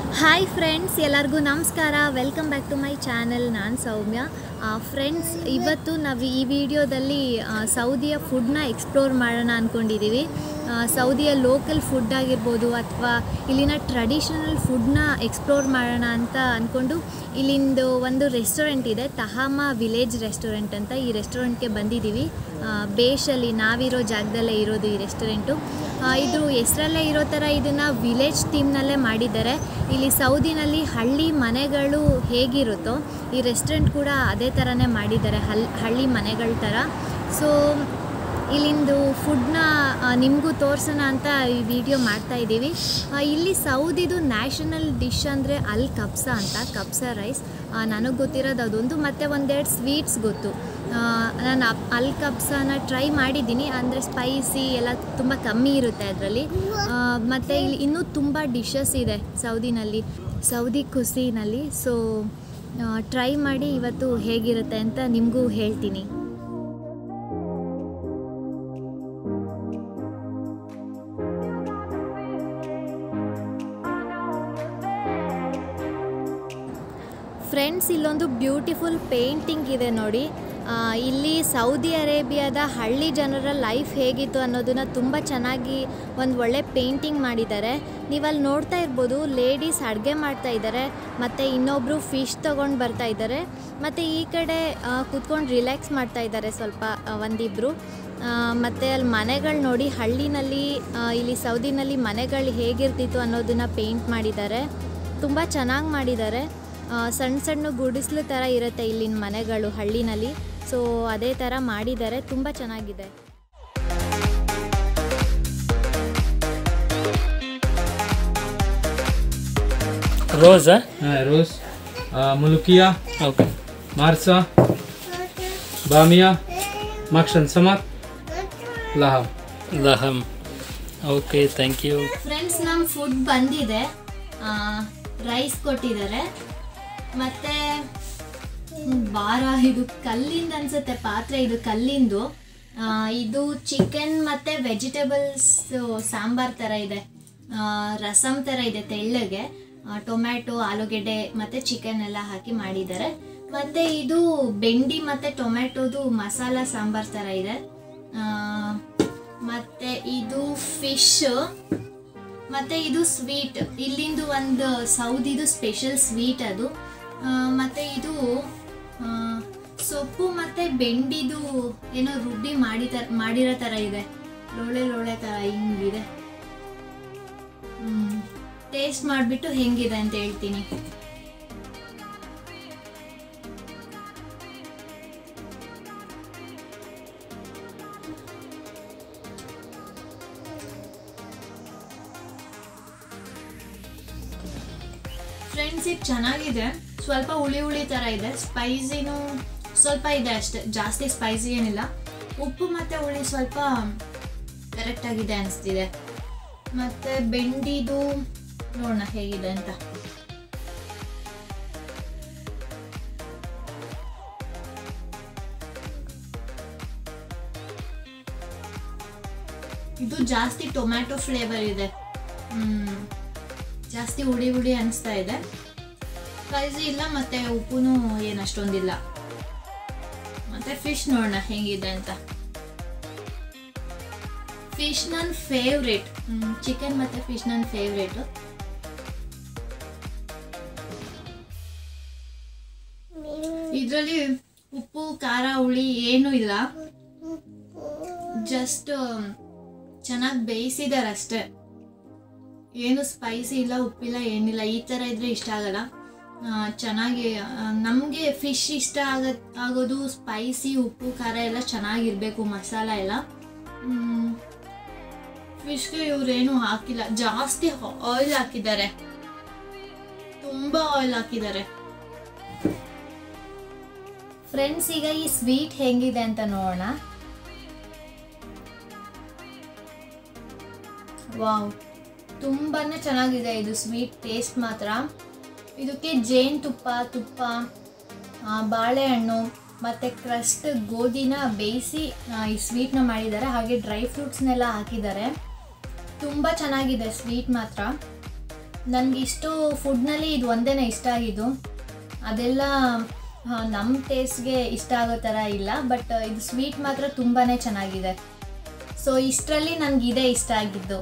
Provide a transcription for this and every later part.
hi friends ಎಲ್ಲರಿಗೂ ನಮಸ್ಕಾರ welcome back to my channel ನಾನು ಸೌಮ್ಯ ಫ್ರೆಂಡ್ಸ್ ಇವತ್ತು ನಾವು ಈ ವಿಡಿಯೋದಲ್ಲಿ ಆ, ಸೌದಿಯ ಫುಡ್ನ ಎಕ್ಸ್ಪ್ಲೋರ್ ಮಾಡೋಣ ಅಂದ್ಕೊಂಡಿದ್ದೀವಿ ಆ, ಸೌದಿಯ ಲೋಕಲ್ ಫುಡ್ ಆಗಿರ್ಬೋದು ಅಥವಾ ಇಲ್ಲಿನ ಟ್ರೆಡಿಷನಲ್ ಫುಡ್ನ ಎಕ್ಸ್ಪ್ಲೋರ್ ಮಾಡೋಣ ಅಂತ ಅಂದ್ಕೊಂಡು ಇಲ್ಲಿಂದು ಒಂದು ರೆಸ್ಟೋರೆಂಟ್ ಇದೆ ತಹಾಮ ವಿಲೇಜ್ ರೆಸ್ಟೋರೆಂಟ್ ಅಂತ ಈ ರೆಸ್ಟೋರೆಂಟ್ಗೆ ಬಂದಿದ್ದೀವಿ ಆ, ಬೇಷಲ್ಲಿ ನಾವಿರೋ ಜಾಗದಲ್ಲೇ ಇರೋದು ಈ ರೆಸ್ಟೋರೆಂಟು ಆ, ಇದು ಹೆಸರಲ್ಲೇ ಇರೋ ಥರ ಇದನ್ನು ವಿಲೇಜ್ ಥೀಮ್ನಲ್ಲೇ ಮಾಡಿದ್ದಾರೆ ಇಲ್ಲಿ ಸೌದಿನಲ್ಲಿ ಹಳ್ಳಿ ಮನೆಗಳು ಹೇಗಿರುತ್ತೋ ಈ ರೆಸ್ಟೋರೆಂಟ್ ಕೂಡ ಅದೇ ಥರನೇ ಮಾಡಿದ್ದಾರೆ ಹಲ್ ಹಳ್ಳಿ ಮನೆಗಳ ಥರ ಸೊ ಇಲ್ಲಿಂದು ಫುಡ್ನ ನಿಮಗೂ ತೋರಿಸೋಣ ಅಂತ ಈ ವಿಡಿಯೋ ಮಾಡ್ತಾ ಇದ್ದೀವಿ ಆ, ಇಲ್ಲಿ ಸೌದಿದು ನ್ಯಾಷನಲ್ ಡಿಶ್ ಅಂದರೆ ಅಲ್ ಕಬ್ಸಾ ಅಂತ ಕಬ್ಸಾ ರೈಸ್ ನನಗೆ ಗೊತ್ತಿರೋದು ಅದೊಂದು ಮತ್ತು ಒಂದೆರಡು ಸ್ವೀಟ್ಸ್ ಗೊತ್ತು ಆ, ನಾನು ಅಪ್- ಅಲ್ ಕಬ್ಸಾನ ಟ್ರೈ ಮಾಡಿದ್ದೀನಿ ಅಂದರೆ ಸ್ಪೈಸಿ ಎಲ್ಲ ತುಂಬ ಕಮ್ಮಿ ಇರುತ್ತೆ ಅದರಲ್ಲಿ ಮತ್ತು ಇಲ್ಲಿ ಇನ್ನೂ ತುಂಬ ಡಿಶಸ್ ಇದೆ ಸೌದಿನಲ್ಲಿ ಸೌದಿ ಖುಷಿನಲ್ಲಿ ಸೊ ಟ್ರೈ ಮಾಡಿ ಇವತ್ತು ಹೇಗಿರುತ್ತೆ ಅಂತ ನಿಮಗೂ ಹೇಳ್ತೀನಿ ಫ್ರೆಂಡ್ಸ್ ಇಲ್ಲೊಂದು ಬ್ಯೂಟಿಫುಲ್ ಪೇಂಟಿಂಗ್ ಇದೆ ನೋಡಿ ಆ, ಇಲ್ಲಿ ಸೌದಿ ಅರೇಬಿಯಾದ ಹಳ್ಳಿ ಜನರ ಲೈಫ್ ಹೇಗಿತ್ತು ಅನ್ನೋದನ್ನ ತುಂಬ ಚೆನ್ನಾಗಿ ಒಂದು ಒಳ್ಳೆ ಪೇಂಟಿಂಗ್ ಮಾಡಿದ್ದಾರೆ ನೀವಲ್ಲಿ ನೋಡ್ತಾ ಇರ್ಬೋದು ಲೇಡೀಸ್ ಅಡುಗೆ ಮಾಡ್ತಾ ಇದ್ದಾರೆ ಮತ್ತು ಇನ್ನೊಬ್ಬರು ಫಿಶ್ ತೊಗೊಂಡು ಬರ್ತಾ ಇದ್ದಾರೆ ಮತ್ತು ಈ ಕಡೆ ಕುತ್ಕೊಂಡು ರಿಲ್ಯಾಕ್ಸ್ ಮಾಡ್ತಾ ಇದ್ದಾರೆ ಸ್ವಲ್ಪ ಆ, ಒಂದಿಬ್ರು ಮತ್ತು ಅಲ್ಲಿ ಮನೆಗಳು ನೋಡಿ ಹಳ್ಳಿನಲ್ಲಿ ಆ, ಇಲ್ಲಿ ಸೌದಿನಲ್ಲಿ ಮನೆಗಳು ಹೇಗಿರ್ತಿತ್ತು ಅನ್ನೋದನ್ನ ಪೇಂಟ್ ಮಾಡಿದ್ದಾರೆ ತುಂಬ ಚೆನ್ನಾಗಿ ಮಾಡಿದ್ದಾರೆ ಆ, ಸಣ್ಣ ಸಣ್ಣ ಗುಡಿಸ್ಲು ಥರ ಇರುತ್ತೆ ಇಲ್ಲಿನ ಮನೆಗಳು ಹಳ್ಳಿನಲ್ಲಿ ಸೊ ಅದೇ ಥರ ಮಾಡಿದ್ದಾರೆ ತುಂಬ ಚೆನ್ನಾಗಿದೆ ರೋಸಾ হ্যাঁ রোজ আহ, মুলুকিয়া ಓಕೆ মার্সা বামিয়া মাকসান সামাক লাহাম ಲಹಮ್ ಓಕೆ ಥ್ಯಾಂಕ್ ಯು ಫ್ರೆಂಡ್ಸ್ ನಮ್ಮ ಫುಡ್ ಬಂದಿದೆ ರೈಸ್ ಕೊಟ್ಟಿದ್ದಾರೆ ಮತ್ತು ಬಾರ ಇದು ಕಲ್ಲಿಂದ ಅನ್ಸುತ್ತೆ ಪಾತ್ರೆ ಇದು ಕಲ್ಲಿಂದು ಆ, ಇದು ಚಿಕನ್ ಮತ್ತು ವೆಜಿಟೇಬಲ್ಸ್ ಸಾಂಬಾರ್ ಥರ ಇದೆ ಆ, ರಸಮ್ ಥರ ಇದೆ ತೆಳ್ಳಗೆ ಟೊಮ್ಯಾಟೊ ಆಲೂಗೆಡ್ಡೆ ಮತ್ತು ಚಿಕನ್ ಎಲ್ಲ ಹಾಕಿ ಮಾಡಿದ್ದಾರೆ ಮತ್ತು ಇದು ಬೆಂಡಿ ಮತ್ತು ಟೊಮ್ಯಾಟೊದು ಮಸಾಲ ಸಾಂಬಾರ್ ಥರ ಇದೆ ಆ, ಮತ್ತೆ ಇದು ಫಿಶ್ ಮತ್ತೆ ಇದು ಸ್ವೀಟ್ ಇಲ್ಲಿಂದು ಒಂದು ಸೌದಿದು ಸ್ಪೆಷಲ್ ಸ್ವೀಟ್ ಅದು ಆ, ಮತ್ತೆ ಇದು ಆ, ಸೊಪ್ಪು ಮತ್ತೆ ಬೆಂಡಿದು ಏನೋ ರುಬ್ಬಿ ಮಾಡಿ ಮಾಡಿರೋ ಥರ ಇದೆ ಲೋಳೆ ಲೋಳೆ ಥರ ಹಿಂಗಿದೆ ಟೇಸ್ಟ್ ಮಾಡಿಬಿಟ್ಟು ಹೆಂಗಿದೆ ಅಂತ ಹೇಳ್ತೀನಿ ಫ್ರೆಂಡ್ಸ್ ಇದು ಚೆನ್ನಾಗಿದೆ ಸ್ವಲ್ಪ ಹುಳಿ ಹುಳಿ ಥರ ಇದೆ ಸ್ಪೈಸಿನೂ ಸ್ವಲ್ಪ ಇದೆ ಅಷ್ಟೇ ಜಾಸ್ತಿ ಸ್ಪೈಸಿ ಏನಿಲ್ಲ ಉಪ್ಪು ಮತ್ತು ಹುಳಿ ಸ್ವಲ್ಪ ಕರೆಕ್ಟಾಗಿದೆ ಅನಿಸ್ತಿದೆ ಮತ್ತು ಬೆಂಡಿದು ನೋಡೋಣ ಹೇಗಿದೆ ಅಂತ ಇದು ಜಾಸ್ತಿ ಟೊಮ್ಯಾಟೊ ಫ್ಲೇವರ್ ಇದೆ ಹ್ಮ್ ಜಾಸ್ತಿ ಹುಳಿ ಹುಳಿ ಅನಿಸ್ತಾ ಇದೆ ಸ್ಪೈಸಿ ಇಲ್ಲ ಮತ್ತೆ ಉಪ್ಪುನು ಏನು ಅಷ್ಟೊಂದಿಲ್ಲ ಮತ್ತೆ ಫಿಶ್ ನೋಡೋಣ ಹೆಂಗಿದೆ ಅಂತ ಫಿಶ್ ನನ್ನ ಫೇವ್ರೇಟ್ ಚಿಕನ್ ಮತ್ತೆ ಫಿಶ್ ನನ್ನ ಫೇವ್ರೇಟು ಇದರಲ್ಲಿ ಉಪ್ಪು ಖಾರ ಹುಳಿ ಏನೂ ಇಲ್ಲ ಜಸ್ಟ್ ಚೆನ್ನಾಗಿ ಬೇಯಿಸಿದಾರೆ ಅಷ್ಟೇ ಏನು ಸ್ಪೈಸಿ ಇಲ್ಲ ಉಪ್ಪಿಲ್ಲ ಏನಿಲ್ಲ ಈ ಥರ ಇದ್ರೆ ಇಷ್ಟ ಆಗಲ್ಲ ಆ, ಚೆನ್ನಾಗಿ ನಮಗೆ ಫಿಶ್ ಇಷ್ಟ ಆಗ ಆಗೋದು ಸ್ಪೈಸಿ ಉಪ್ಪು ಖಾರ ಎಲ್ಲ ಚೆನ್ನಾಗಿರ್ಬೇಕು ಮಸಾಲ ಎಲ್ಲ ಫಿಶ್ಗೆ ಇವ್ರೇನು ಹಾಕಿಲ್ಲ ಜಾಸ್ತಿ ಆಯಿಲ್ ಹಾಕಿದ್ದಾರೆ ತುಂಬ ಆಯಿಲ್ ಹಾಕಿದ್ದಾರೆ ಫ್ರೆಂಡ್ಸ್ ಈಗ ಈ ಸ್ವೀಟ್ ಹೆಂಗಿದೆ ಅಂತ ನೋಡೋಣ ವಾವ್ ತುಂಬಾನೇ ಚೆನ್ನಾಗಿದೆ ಇದು ಸ್ವೀಟ್ ಟೇಸ್ಟ್ ಮಾತ್ರ ಇದಕ್ಕೆ ಜೇನು ತುಪ್ಪ ತುಪ್ಪ ಆ, ಬಾಳೆಹಣ್ಣು ಮತ್ತು ಕ್ರಸ್ಟ್ ಗೋಧಿನ ಬೇಯಿಸಿ ಈ ಸ್ವೀಟ್ನ ಮಾಡಿದ್ದಾರೆ ಹಾಗೆ ಡ್ರೈ ಫ್ರೂಟ್ಸ್ನೆಲ್ಲ ಹಾಕಿದ್ದಾರೆ ತುಂಬ ಚೆನ್ನಾಗಿದೆ ಸ್ವೀಟ್ ಮಾತ್ರ ನನಗೆ ಇಷ್ಟು ಫುಡ್ನಲ್ಲಿ ಇದು ಒಂದೇ ಇಷ್ಟ ಆಗಿದ್ದು ಅದೆಲ್ಲ ನಮ್ಮ ಟೇಸ್ಟ್ಗೆ ಇಷ್ಟ ಆಗೋ ಥರ ಇಲ್ಲ ಬಟ್ ಇದು ಸ್ವೀಟ್ ಮಾತ್ರ ತುಂಬಾ ಚೆನ್ನಾಗಿದೆ ಸೊ ಇಷ್ಟರಲ್ಲಿ ನನಗೆ ಇದೇ ಇಷ್ಟ ಆಗಿದ್ದು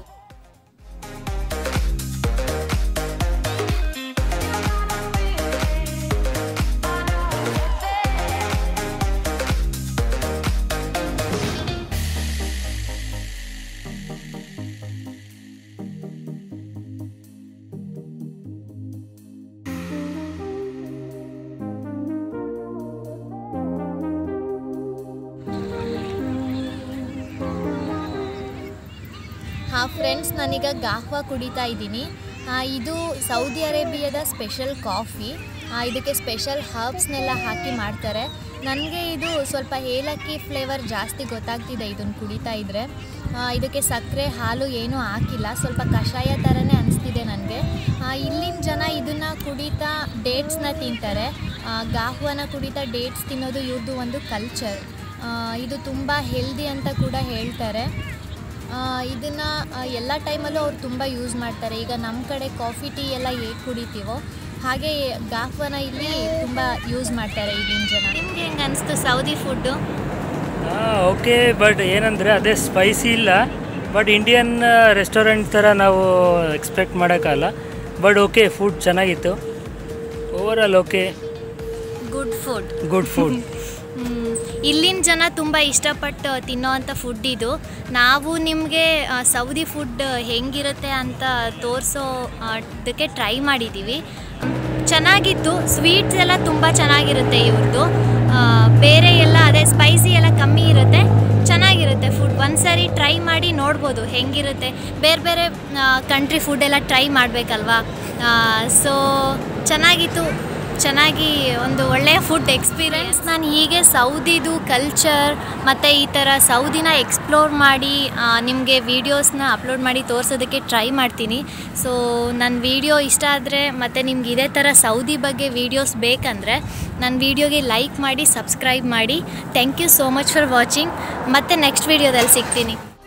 ಹಾಂ ಫ್ರೆಂಡ್ಸ್ ನಾನೀಗ ಗಾಹ್ವಾ ಕುಡಿತಾ ಇದ್ದೀನಿ ಆ, ಇದು ಸೌದಿ ಅರೇಬಿಯಾದ ಸ್ಪೆಷಲ್ ಕಾಫಿ ಆ, ಇದಕ್ಕೆ ಸ್ಪೆಷಲ್ ಹರ್ಬ್ಸ್ನೆಲ್ಲ ಹಾಕಿ ಮಾಡ್ತಾರೆ ನನಗೆ ಇದು ಸ್ವಲ್ಪ ಏಲಕ್ಕಿ ಫ್ಲೇವರ್ ಜಾಸ್ತಿ ಗೊತ್ತಾಗ್ತಿದೆ ಇದನ್ನು ಕುಡಿತಾ ಇದ್ದರೆ ಇದಕ್ಕೆ ಸಕ್ಕರೆ ಹಾಲು ಏನೂ ಹಾಕಿಲ್ಲ ಸ್ವಲ್ಪ ಕಷಾಯ ಥರನೇ ಅನಿಸ್ತಿದೆ ನನಗೆ ಇಲ್ಲಿನ ಜನ ಇದನ್ನು ಕುಡಿತಾ ಡೇಟ್ಸ್ನ ತಿಂತಾರೆ ಆ, ಗಾಹ್ವಾನ ಕುಡಿತಾ ಡೇಟ್ಸ್ ತಿನ್ನೋದು ಇವ್ರದ್ದು ಒಂದು ಕಲ್ಚರ್ ಇದು ತುಂಬ ಹೆಲ್ದಿ ಅಂತ ಕೂಡ ಹೇಳ್ತಾರೆ ಇದನ್ನು ಎಲ್ಲ ಟೈಮಲ್ಲೂ ಅವ್ರು ತುಂಬ ಯೂಸ್ ಮಾಡ್ತಾರೆ ಈಗ ನಮ್ಮ ಕಡೆ ಕಾಫಿ ಟೀ ಎಲ್ಲ ಹೇಗೆ ಕುಡಿತೀವೋ ಹಾಗೆ ಗಾಫ್ವನ ಇಲ್ಲಿ ತುಂಬ ಯೂಸ್ ಮಾಡ್ತಾರೆ ಇಲ್ಲಿನ ಜನ ನಿಮ್ಗೆ ಹೆಂಗೆ ಅನಿಸ್ತು ಸೌದಿ ಫುಡ್ಡು ಓಕೆ ಬಟ್ ಏನಂದರೆ ಅದೇ ಸ್ಪೈಸಿ ಇಲ್ಲ ಬಟ್ ಇಂಡಿಯನ್ ರೆಸ್ಟೋರೆಂಟ್ ಥರ ನಾವು ಎಕ್ಸ್ಪೆಕ್ಟ್ ಮಾಡೋಕ್ಕಲ್ಲ ಬಟ್ ಓಕೆ ಫುಡ್ ಚೆನ್ನಾಗಿತ್ತು overall okay good food good food ಇಲ್ಲಿನ ಜನ ತುಂಬ ಇಷ್ಟಪಟ್ಟು ತಿನ್ನೋವಂಥ ಫುಡ್ ಇದು ನಾವು ನಿಮಗೆ ಸೌದಿ ಫುಡ್ ಹೆಂಗಿರುತ್ತೆ ಅಂತ ತೋರಿಸೋ ಅದಕ್ಕೆ ಟ್ರೈ ಮಾಡಿದ್ದೀವಿ ಚೆನ್ನಾಗಿತ್ತು ಸ್ವೀಟ್ಸ್ ಎಲ್ಲ ತುಂಬ ಚೆನ್ನಾಗಿರುತ್ತೆ ಇವ್ರದ್ದು ಬೇರೆ ಎಲ್ಲ ಅದೇ ಸ್ಪೈಸಿ ಎಲ್ಲ ಕಮ್ಮಿ ಇರುತ್ತೆ ಚೆನ್ನಾಗಿರುತ್ತೆ ಫುಡ್ ಒಂದ್ಸರಿ ಟ್ರೈ ಮಾಡಿ ನೋಡ್ಬೋದು ಹೆಂಗಿರುತ್ತೆ ಬೇರೆ ಬೇರೆ ಕಂಟ್ರಿ ಫುಡ್ ಎಲ್ಲ ಟ್ರೈ ಮಾಡಬೇಕಲ್ವಾ ಸೊ ಚೆನ್ನಾಗಿತ್ತು ಚೆನ್ನಾಗಿ ಒಂದು ಒಳ್ಳೆಯ ಫುಡ್ ಎಕ್ಸ್ಪೀರಿಯೆನ್ಸ್ ನಾನು ಹೀಗೆ ಸೌದಿದು ಕಲ್ಚರ್ ಮತ್ತು ಈ ಥರ ಸೌದಿನ ಎಕ್ಸ್ಪ್ಲೋರ್ ಮಾಡಿ ನಿಮಗೆ ವೀಡಿಯೋಸ್ನ ಅಪ್ಲೋಡ್ ಮಾಡಿ ತೋರಿಸೋದಕ್ಕೆ ಟ್ರೈ ಮಾಡ್ತೀನಿ ಸೊ ನನ್ನ ವೀಡಿಯೋ ಇಷ್ಟ ಆದರೆ ಮತ್ತು ನಿಮ್ಗೆ ಇದೇ ಥರ ಸೌದಿ ಬಗ್ಗೆ ವೀಡಿಯೋಸ್ ಬೇಕಂದರೆ ನನ್ನ ವೀಡಿಯೋಗೆ ಲೈಕ್ ಮಾಡಿ ಸಬ್ಸ್ಕ್ರೈಬ್ ಮಾಡಿ thank you so much for watching ಮತ್ತು ನೆಕ್ಸ್ಟ್ ವೀಡಿಯೋದಲ್ಲಿ ಸಿಗ್ತೀನಿ